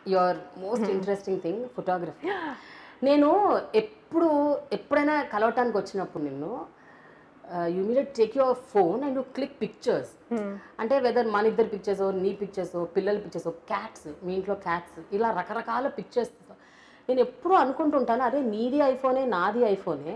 Your most interesting thing photography నేను ఎప్పుడు ఎప్పుడైనా కలవటానికి వచ్చినప్పుడు నిన్ను you immediate take your phone and you click pictures అంటే వెదర్ మన ఇద్దరు పిక్చర్స్ నీ పిక్చర్స్ పిల్లల పిక్చర్స్ క్యాట్స్ మీ ఇంట్లో క్యాట్స్ ఇలా రకరకాల పిక్చర్స్ నేను ఎప్పుడూ అనుకుంటుంటాను అరే నీది ఐఫోనే నాది ఐఫోనే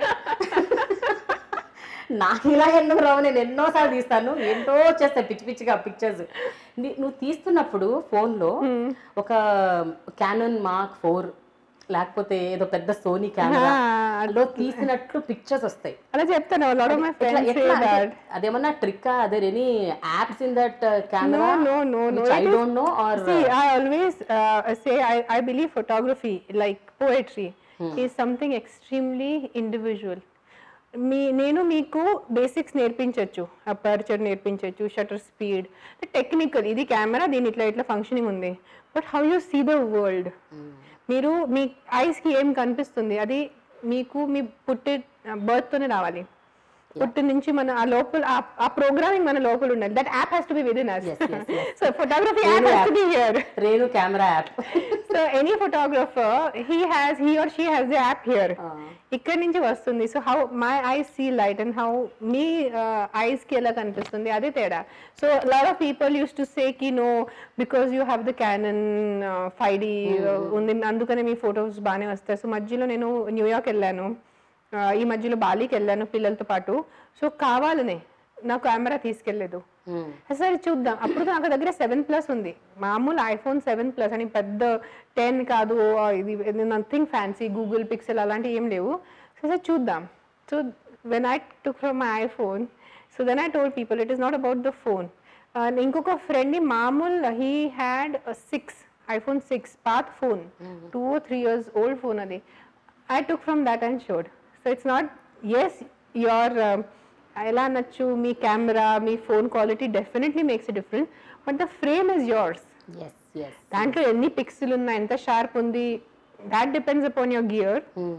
నాకు ఇలా ఎందుకు రావు నేను ఎన్నోసార్లు తీస్తాను ఏంటో వచ్చేస్తాయి పిచ్చి పిచ్చిగా పిక్చర్స్ నువ్వు తీస్తున్నప్పుడు ఫోన్లో ఒక క్యానన్ మార్క్ ఫోర్ లేకపోతే ఏదో పెద్ద సోనీ కెమెరా లో తీసినట్లు పిక్చర్స్ వస్తాయి అలా చెప్తాను లాట్ ఆఫ్ మై ఎట్లా- ఫ్రెండ్స్ ఎట్లా అంటే అదేమన్నా ట్రిక్ అదే any apps in that camera no, no, no. I It is- don't know or See, I always uh, say I, I believe photography, like poetry, is something extremely individual. మీ నేను మీకు basics నేర్పించవచ్చు aperture నేర్పించవచ్చు shutter speed technical ఇది camera దీని ఇట్లా ఇట్లా functioning ఉంది but how you see the world మీరు మీ ఐస్కి ఏం కనిపిస్తుంది అది మీకు మీ పుట్టి బర్త్తోనే రావాలి పుట్టి నుంచి మన ఆ లోపల ఆ- ఆ ప్రోగ్రామింగ్ మన లోపల ఉండాలి that app has to be with in us Yes, yes, yes. So photography app has to be here Renu camera app so any photographer he has he or she has the app here ఇక్కడ నుంచి వస్తుంది so how my eyes see light and how మీ eyes కి ఎలా కనిపిస్తుంది అదే తేడా so lot of people use to say కి no because you have the Canon five D ఉంది అందుకనే మీ ఫొటోస్ బాగానే వస్తాయి సో మధ్యలో నేను న్యూయార్క్ వెళ్ళాను ఆ, ఈ మధ్యలో బాలీకి వెళ్ళాను పిల్లలతో పాటు సో కావాలనే నా కెమెరా తీసుకెళ్ళలేదు సరే చూద్దాం అప్పుడు నాకు దగ్గర సెవెన్ ప్లస్ ఉంది మామూలు ఐఫోన్ సెవెన్ ప్లస్ అని పెద్ద టెన్ కాదు ఆ, ఇది నథింగ్ ఫ్యాన్సీ గూగుల్ పిక్సెల్ అలాంటివి ఏం లేవు సో సరే చూద్దాం so when I took from my iPhone so then I told people it is not about the phone ఇంకొక ఫ్రెండ్ మామూలు he had six iPhone six పాత్ phone two three years old phone అది I took from that and showed so it's not as your ఎలా అనొచ్చు మీ camera మీ phone quality definitely makes different but the frame is yours ఎస్ ఎస్ దాంట్లో ఎన్ని పిక్సెల్ ఉన్నాయి ఎంత షార్ప్ ఉంది that depends upon your gear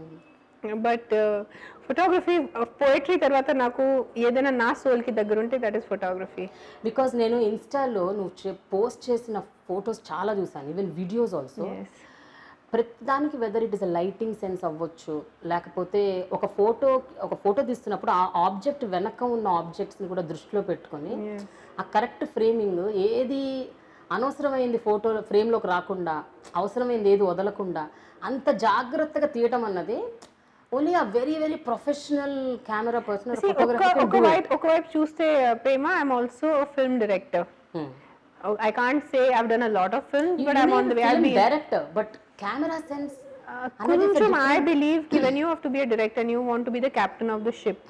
but photography poetry తర్వాత నాకు ఏదైనా నా సోల్కి దగ్గర ఉంటే దట్ ఈస్ ఫోటోగ్రఫీ బికాస్ నేను ఇన్స్టాలో నువ్వు పోస్ట్ చేసిన ఫొటోస్ చాలా చూసాను ఈవెన్ వీడియోస్ ఆల్సో ప్రతిదానికి whether it is a lighting sense అవ్వచ్చు లేకపోతే ఒక ఫోటో ఒక ఫోటో తీస్తున్నప్పుడు ఆ ఆబ్జెక్ట్ వెనక ఉన్న ఆబ్జెక్ట్స్ని కూడా దృష్టిలో పెట్టుకొని ఆ కరెక్ట్ ఫ్రేమింగ్ ఏది అనవసరమైంది ఫోటో ఫ్రేమ్లోకి రాకుండా అవసరమైంది ఏది వదలకుండా అంత జాగ్రత్తగా తీయటం అన్నది ఓన్లీ ఆ very very professional camera person ఒక ఒకవైపు ఒకవైపు చూస్తే ప్రేమ I'm also film director I can't say I've done a lot of film but I'm on the way I be director but camera sense కొంచెం ఐ బిలీవ్ కి when you have to be a director and you want to be the captain of the ship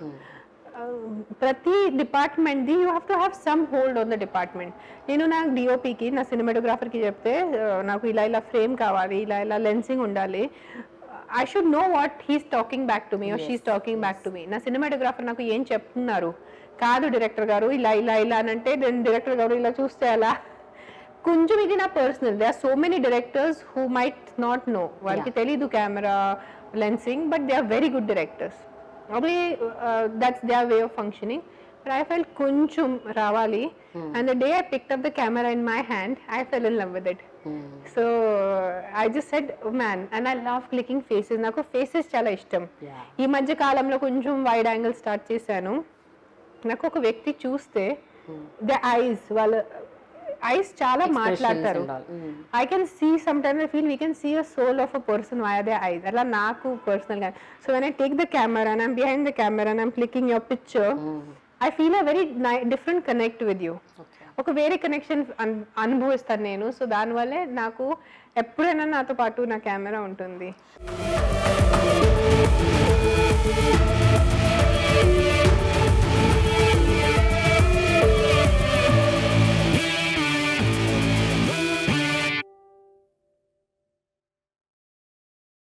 ప్రతి department the you have to have some hold on the department నేను నాకు డిఓపికి నా సినిమాటోగ్రాఫర్కి చెప్తే uh, నాకు ఇలా ఇలా frame కావాలి ఇలా ఇలా లెన్సింగ్ ఉండాలి I should know what he's talking back to me or she's talking back to me నా సినిమాటోగ్రాఫర్ నాకు ఏం చెప్తున్నారు కాదు డైరెక్టర్ గారు ఇలా ఇలా ఇలా అని అంటే నేను డైరెక్టర్ గారు ఇలా చూస్తే అలా కొంచెం ఇది నా personal they are so many directors who might not know వాళ్ళకి తెలీదు camera lensing but they are very good directors అవి that's they are way of functioning but I fell కొంచెం రావాలి and the day I picked up the camera in my hand I fell in love with it so I just said man and I love clicking faces నాకు faces చాలా ఇష్టం Yeah. ఈ మధ్య కాలంలో కొంచెం wide angle start చేశాను నాకు ఒక వ్యక్తి చూస్తే ద ఐస్ వాళ్ళ ఐస్ చాలా మాట్లాడతారు and all. Mm. I can see some time I feel we can see a soul of a person why they eyes అలా నాకు పర్సనల్ గా so when I take the camera and I'm behind the camera and I'm clicking your picture I feel a very different connect with you ఒక వేరే connection అనుభవిస్తాను నేను so దానివల్లే నాకు ఎప్పుడైనా నాతో పాటు నా కెమెరా ఉంటుంది